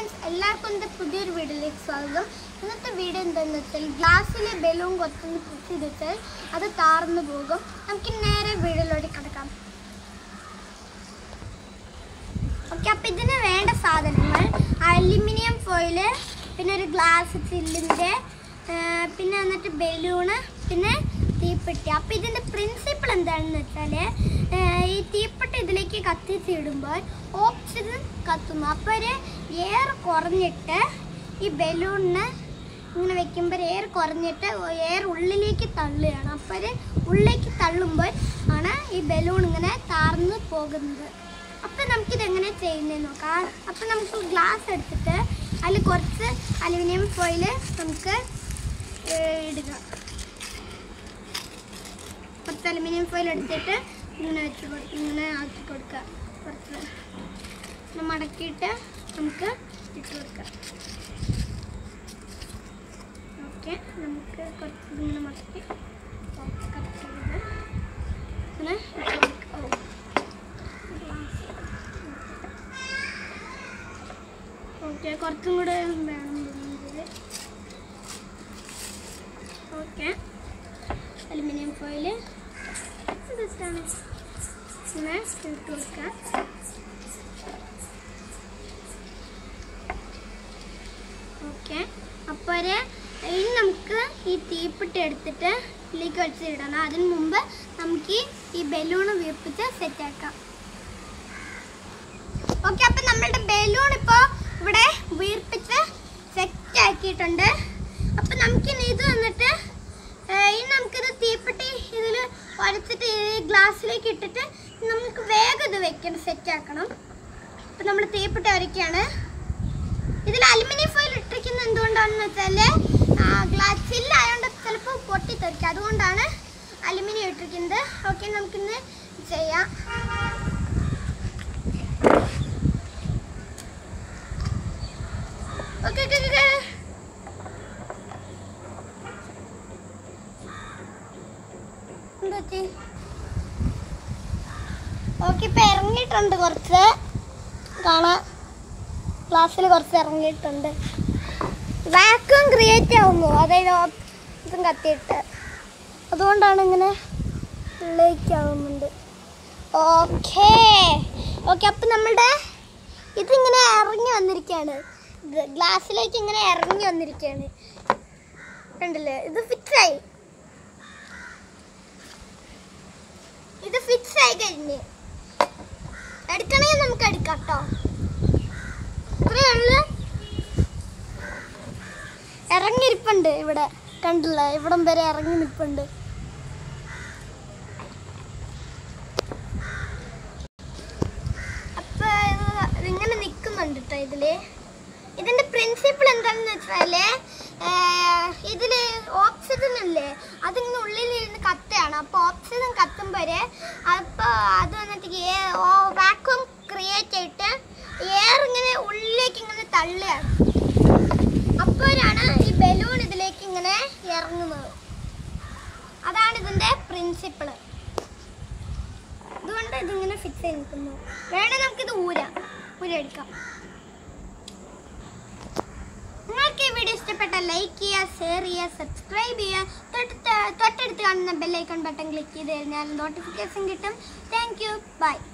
friends എല്ലാവർക്കും എൻ്റെ പുതിയൊരു വീഡിയോയിലേക്ക് സ്വാഗതം ഇന്നത്തെ വീഡിയോ എന്താണെന്ന് വെച്ചാൽ ഗ്ലാസ്സിലെ ബലൂൺ കൊത്തുന്ന കുത്തി വെച്ചാൽ അത് താർന്നു പോകും നമുക്ക് നേരെ വീഡിയോയിലോട്ട് കിടക്കാം ഓക്കെ അപ്പം ഇതിന് വേണ്ട സാധനങ്ങൾ അലുമിനിയം ഫോയില് പിന്നെ ഒരു ഗ്ലാസ് ചില്ലിൻ്റെ പിന്നെ എന്നിട്ട് ബലൂണ് പിന്നെ തീപ്പെട്ടി അപ്പം ഇതിൻ്റെ പ്രിൻസിപ്പിൾ എന്താണെന്ന് വെച്ചാൽ ഈ തീപ്പെട്ടി ഇതിലേക്ക് കത്തിച്ചിടുമ്പോൾ ഓക്സിജൻ കത്തുന്നു അപ്പോൾ ഒരു എയർ കുറഞ്ഞിട്ട് ഈ ബലൂണിന് ഇങ്ങനെ വെക്കുമ്പോൾ എയർ കുറഞ്ഞിട്ട് എയർ ഉള്ളിലേക്ക് തള്ളുകയാണ് അപ്പോൾ ഒരു ഉള്ളിലേക്ക് തള്ളുമ്പോൾ ആണ് ഈ ബലൂൺ ഇങ്ങനെ താർന്നു പോകുന്നത് അപ്പം നമുക്കിത് എങ്ങനെ ചെയ്യുന്നത് നോക്കാം അപ്പം നമുക്ക് ഗ്ലാസ് എടുത്തിട്ട് അതിൽ കുറച്ച് അലുമിനിയം ഫോയിൽ നമുക്ക് ഏഹ്, ഇടുക കുറച്ച് അലുമിനിയം ഫോയിൽ എടുത്തിട്ട് ഇങ്ങനെ വെച്ച് കൊടു- ഇങ്ങനെ ആക്കി കൊടുക്കുക കുറച്ച് ഇങ്ങനെ മടക്കിയിട്ട് നമുക്ക് ഇട്ട് കൊടുക്കാം ഓക്കെ നമുക്ക് കുറച്ച് ഇങ്ങനെ മടക്കി കട്ട് ചെയ്ത് ഇങ്ങനെ ഇട്ട് കൊടുക്കാം ഓ ഓക്കെ കുറച്ചും കൂടെ വേണം തോന്നുന്നത് ഓക്കെ അലുമിനിയം ഫോയിൽ ഇതാണ് ഇങ്ങനെ ഇട്ട് കൊടുക്കാം ഓക്കെ അപ്പോൾ ഒരു ഇനി നമുക്ക് ഈ തീപ്പെട്ടി എടുത്തിട്ട് ഇതിലേക്ക് വെച്ചിടണം അതിന് മുമ്പ് നമുക്ക് ഈ- ഈ ബലൂണ് വീർപ്പിച്ച് സെറ്റാക്കാം ഓക്കെ അപ്പൊ നമ്മളുടെ ബലൂൺ ഇപ്പോ ഇവിടെ വീർപ്പിച്ച് സെറ്റ് ആക്കിയിട്ടുണ്ട് അപ്പൊ നമുക്കിനി ഇത് വന്നിട്ട് ഏർ, ഇനി നമുക്കിത് തീപ്പെട്ടി ഇതിൽ ഉരച്ചിട്ട് ഈ ഗ്ലാസ്സിലേക്ക് ഇട്ടിട്ട് നമുക്ക് വേഗം ഇത് വെക്കണം സെറ്റ് ആക്കണം അപ്പൊ നമ്മൾ തീപ്പെട്ടി ഉരയ്ക്കാണ് ഇതിൽ അലുമിനിയം ഫോയിൽ ഇട്ടിരിക്കുന്നത് എന്തുകൊണ്ടാണെന്ന് വെച്ചാല് ഗ്ലാസ് ചില്ലായതുകൊണ്ട് ചിലപ്പോൾ പൊട്ടിത്തെറിക്കും അതുകൊണ്ടാണ് അലുമിനിയം ഇട്ടിരിക്കുന്നത് ഓക്കെ നമുക്കിന്ന് ചെയ്യാം ഓക്കെ ഓക്കെ ഓക്കെ ഓക്കെ ഇപ്പൊ ഇറങ്ങിയിട്ടുണ്ട് കുറച്ച് കാണാം ക്ലാസ്സിൽ കുറച്ച് ഇറങ്ങിയിട്ടുണ്ട് വാക്യൂം ക്രിയേറ്റ് ആവുന്നു അതായത് ഓ- ഇതും കത്തിയിട്ട് അതുകൊണ്ടാണ് ഇങ്ങനെ ഉള്ളിലേക്ക് ആവുന്നുണ്ട് ഓക്കേ ഓക്കെ അപ്പം നമ്മളുടെ ഇതിങ്ങനെ ഇറങ്ങി വന്നിരിക്കുകയാണ് ഇത് ഗ്ലാസ്സിലേക്ക് ഇങ്ങനെ ഇറങ്ങി വന്നിരിക്കുകയാണ് കണ്ടില്ലേ ഇത് ഫിക്സ് ആയി ഇത് ഫിക്സ് ആയി കഴിഞ്ഞ് എടുക്കണമെങ്കിൽ നമുക്ക് എടുക്കാം കേട്ടോ ഇത്രയുള്ളു ഇറങ്ങിയിരിപ്പുണ്ട് ഇവിടെ കണ്ടില്ല ഇവിടം വരെ ഇറങ്ങി നിൽപ്പുണ്ട് അപ്പൊ ഇത് ഇതിങ്ങനെ നിൽക്കുന്നുണ്ട് കേട്ടോ ഇതില് ഇതിന്റെ പ്രിൻസിപ്പിൾ എന്താണെന്ന് വെച്ചാല് ഏർ, ഇതില് ഓക്സിജൻ ഇല്ലേ അതിങ്ങനെ ഉള്ളിലിരുന്ന് കത്തുകയാണ് അപ്പൊ ഓക്സിജൻ കത്തുമ്പോഴേ അപ്പൊ അത് വന്നിട്ട് വാക്വം ക്രിയേറ്റ് ആയിട്ട് എയർ ഇങ്ങനെ ഉള്ളിലേക്ക് ഇങ്ങനെ തള്ളുകയാണ് അപ്പോഴാണ് ഈ ബലൂൺ ഇതിലേക്ക് ഇങ്ങനെ ഇറങ്ങുന്നത് അതാണ് ഇതിന്റെ പ്രിൻസിപ്പിള് അതുകൊണ്ട് ഇതിങ്ങനെ ഫിക്സ് ചെയ്ത് നിൽക്കുന്നു വേണേ നമുക്കിത് ഊരാം ഊരെടുക്കാം നിങ്ങൾക്ക് ഈ വീഡിയോ ഇഷ്ടപ്പെട്ട ലൈക്ക് ചെയ്യുക ഷെയർ ചെയ്യുക സബ്സ്ക്രൈബ് ചെയ്യുക തൊട്ടടുത്ത് തൊട്ടടുത്ത് കാണുന്ന ബെല്ലൈക്കൺ ബട്ടൺ ക്ലിക്ക് ചെയ്ത് കഴിഞ്ഞാൽ നോട്ടിഫിക്കേഷൻ കിട്ടും താങ്ക് യു ബൈ